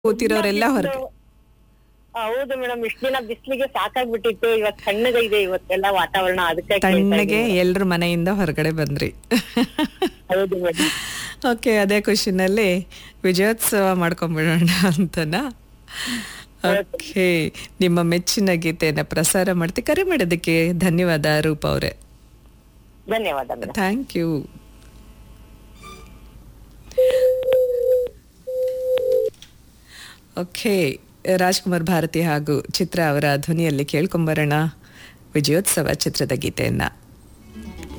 ಕೂತಿರೋರೆಲ್ಲ ಹೊರಗೆ ಹೌದು ಮೇಡಮ್ ಇಷ್ಟ ದಿನ ಬಿಸ್ಲಿಗೆ ಸಾಕಾಗ್ಬಿಟ್ಟಿತ್ತು ಇವತ್ ತಣ್ಣಗಿದೆ ಇವತ್ತೆಲ್ಲ ವಾತಾವರಣ ಅದಕ್ಕೆ ಕೇಳ್ತಾ ತಣ್ಣಗೆ ಇದ್ದೀನಿ. ಎಲ್ರ ಮನೆಯಿಂದ ಹೊರಗಡೆ ಬಂದ್ರಿ ಹೌದು ಮೇಡಮ್ ಓಕೆ ಅದೇ ಖುಷಿನಲ್ಲಿ ವಿಜಯೋತ್ಸವ ಮಾಡ್ಕೊಂಡ್ಬಿಡೋಣ ಅಂತನಾ ಓಕೆ ನಿಮ್ಮ ಮೆಚ್ಚಿನ ಗೀತೆಯನ್ನ ಪ್ರಸಾರ ಮಾಡ್ತಿ ಕರೆ ಮಾಡೋದಕ್ಕೆ ಧನ್ಯವಾದ ರೂಪ ಅವರೇ ಧನ್ಯವಾದ madam thank you okay Rajkumar Bharathi ಹಾಗೂ ಚಿತ್ರ ಅವರ ಧ್ವನಿಯಲ್ಲಿ ಕೇಳ್ಕೊಂಬರೋಣ ವಿಜಯೋತ್ಸವ ಚಿತ್ರದ ಗೀತೆಯನ್ನ